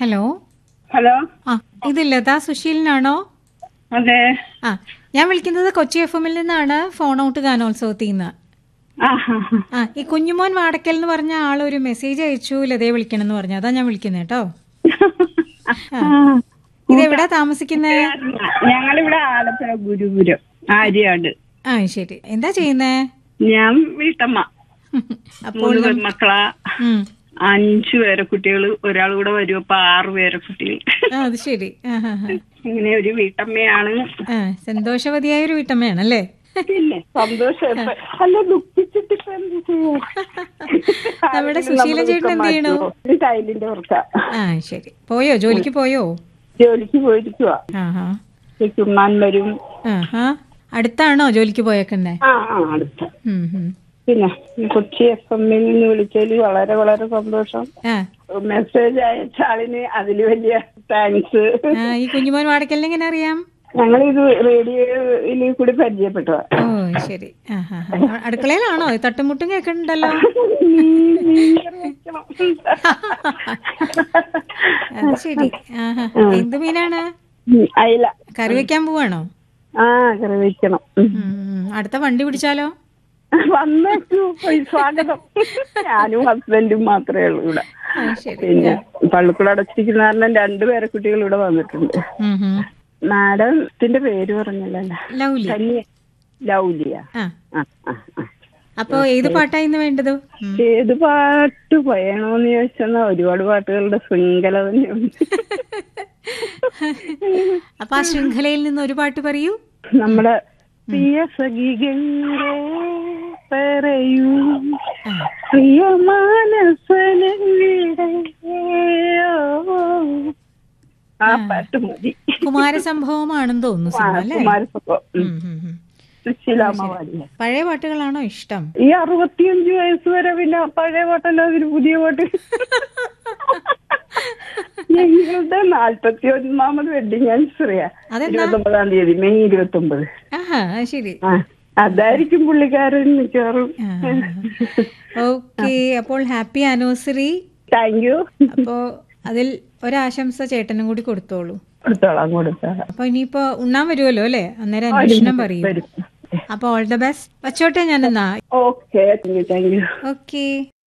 Hello hello ആ ഇത് ലതാ സുശീലനാണോ അതെ ആ ഞാൻ വിളിക്കുന്നത് കൊച്ചി എഫ് എമ്മിൽ നിന്നാണ് ഫോൺ ഔട്ട് ഗാനോത്സവത്തിൽ നിന്ന് ആ ഹാ ഹാ. ആ ഈ കുഞ്ഞുമോൻ വാടക്കൽ എന്ന് പറഞ്ഞ ആൾ ഒരു മെസ്സേജ് അയച്ചു ലതയെ വിളിക്കണം എന്ന് പറഞ്ഞു അതാ ഞാൻ വിളിക്കുന്നത് കേട്ടോ ആ. ഇത് എവിടാ താമസിക്കുന്നേ ഞങ്ങളിവിടെ ആലപ്പുഴ ഗുരുപുരം ആര്യാട് ആ ശരി എന്താ ചെയ്യുന്നേ ഞാൻ വീട്ടമ്മ അപ്പോൾ മൂന്ന് പെൺമക്കളാ ഉം. അഞ്ചു പേരെ കുട്ടികൾ ഒരാൾ കൂടെ വരും അപ്പൊ ആറ് പേരെ കുട്ടികൾ ആ അത് ശരി ആ ഹാ ഹാ ഇങ്ങനെ ഒരു വീട്ടമ്മയാണ് ആ സന്തോഷവതിയായ ഒരു വീട്ടമ്മയാണല്ലേ പിന്നെ സന്തോഷം ഇപ്പൊ- അല്ല ദുഃഖിച്ചിട്ട് ഇപ്പൊ എന്ത് ചെയ്യും? നമ്മുടെ ആരെങ്കിലും സുശീലൻ നമ്മളെ ചേട്ടൻ എന്ത് ദുഃഖം ചെയ്യണു? മാറ്റുവോ? ഒരു ടൈലിന്റെ വർക്ക ആ ശരി പോയോ ജോലിക്ക് പോയോ ജോലിക്ക് പോയിരിക്കുവാ ആ ഹാ ചുമ്മാൻ വരും ആ ഹാ അടുത്താണോ ജോലിക്ക് പോയേക്കുന്നേ ആ ആ അടുത്ത ഉം ഉം. പിന്നെ കൊച്ചി എഫ് എമ്മിൽ നിന്ന് വിളിച്ചതിൽ വളരെ വളരെ സന്തോഷം ആ മെസ്സേജ് അയച്ച ആളിന് അതില് വലിയ താങ്ക്സ് ആ, ഈ കുഞ്ഞുമോൻ വാടക്കലിനെ എങ്ങനെ അറിയാം ഞങ്ങളിത് റേഡിയോയിൽ കൂടി പരിചയപ്പെട്ടു ഓ ശരി ആ ഹാ ഹാ അടുക്കളയിലാണോ ഈ തട്ടുമുട്ടും കേൾക്കുന്നുണ്ടല്ലോ അത് ശരി ആ ഹാ എന്ത് മീനാണ് അയില കറി വെക്കാൻ പോവാണോ ആ കറി വെക്കണം ഉം. ഉം, ഉം. അടുത്ത വണ്ടി പിടിച്ചാലോ വന്നേക്കൂ പോയി സ്വാഗതം ഞാനും ഹസ്ബൻഡും മാത്രമേ ഉള്ളൂ ഇവിടെ ആ ശരി പിന്നെ പള്ളിക്കൂടെ അടച്ചിരിക്കുന്ന കാരണം രണ്ടുപേരെ കുട്ടികൾ ഇവിടെ വന്നിട്ടുണ്ട് ഉം, ഉം. മാഡത്തിന്റെ പേര് പറഞ്ഞല്ലോ ലൗലി കന്യ ലൗലിയ ആ ആ ആ ആ അപ്പോ ഏത് പാട്ടാ ഇന്ന് വേണ്ടത് ഉം. ഏത് പാട്ട് പറയണോന്ന് ചോദിച്ചാൽ ഒരുപാട് പാട്ടുകളുടെ ശൃംഖല തന്നെയുണ്ട് അപ്പൊ ആ ശൃംഖലയിൽ നിന്ന് ഒരു പാട്ട് പറയൂ നമ്മുടെ പ്രിയ സഖികന്റെ പറയൂ ആ. പ്രിയ മാനസനവിടെ ആ പാട്ട് മതി കുമാരസംഭവമാണെന്ന് തോന്നുന്നു സിനിമ അല്ലേ കുമാരസഭ ഉം, ഉം, ഉം. സുശീലാമ്മ പഴയ പാട്ടുകളാണോ ഇഷ്ടം ഈ അറുപത്തിയഞ്ച് വയസ്സ് വരെ പിന്നെ പഴയ പാട്ടല്ല അതിന് പുതിയ പാട്ട് ഞങ്ങളുടെ നാല്പത്തി ഒന്നാമത് വെഡിങ് ആനിവേഴ്സറിയാ അതെന്താ? ഇരുപത്തി ഒമ്പതാം തീയതി മെയ് ഇരുപത്തി ഒമ്പത് ആഹാ അത് ശരി ആ അതായിരിക്കും പുള്ളിക്കാരൻ മിക്കവാറും ഓക്കെ അപ്പോൾ ഹാപ്പി ആനിവേഴ്സറി താങ്ക് യു അപ്പോ അതിൽ ഒരാശംസ ചേട്ടനും കൂടി കൊടുത്തോളൂ കൊടുത്തോളാം കൊടുത്തോളാം അപ്പൊ ഇനിയിപ്പോ ഉണ്ണാൻ വരുമല്ലോ അല്ലേ അന്നേരം അന്വേഷണം പറയൂ വരും അപ്പൊ ഓൾ ദ ബെസ്റ്റ് വച്ചോട്ടെ ഞാൻ എന്നാ okay thank you thank you okay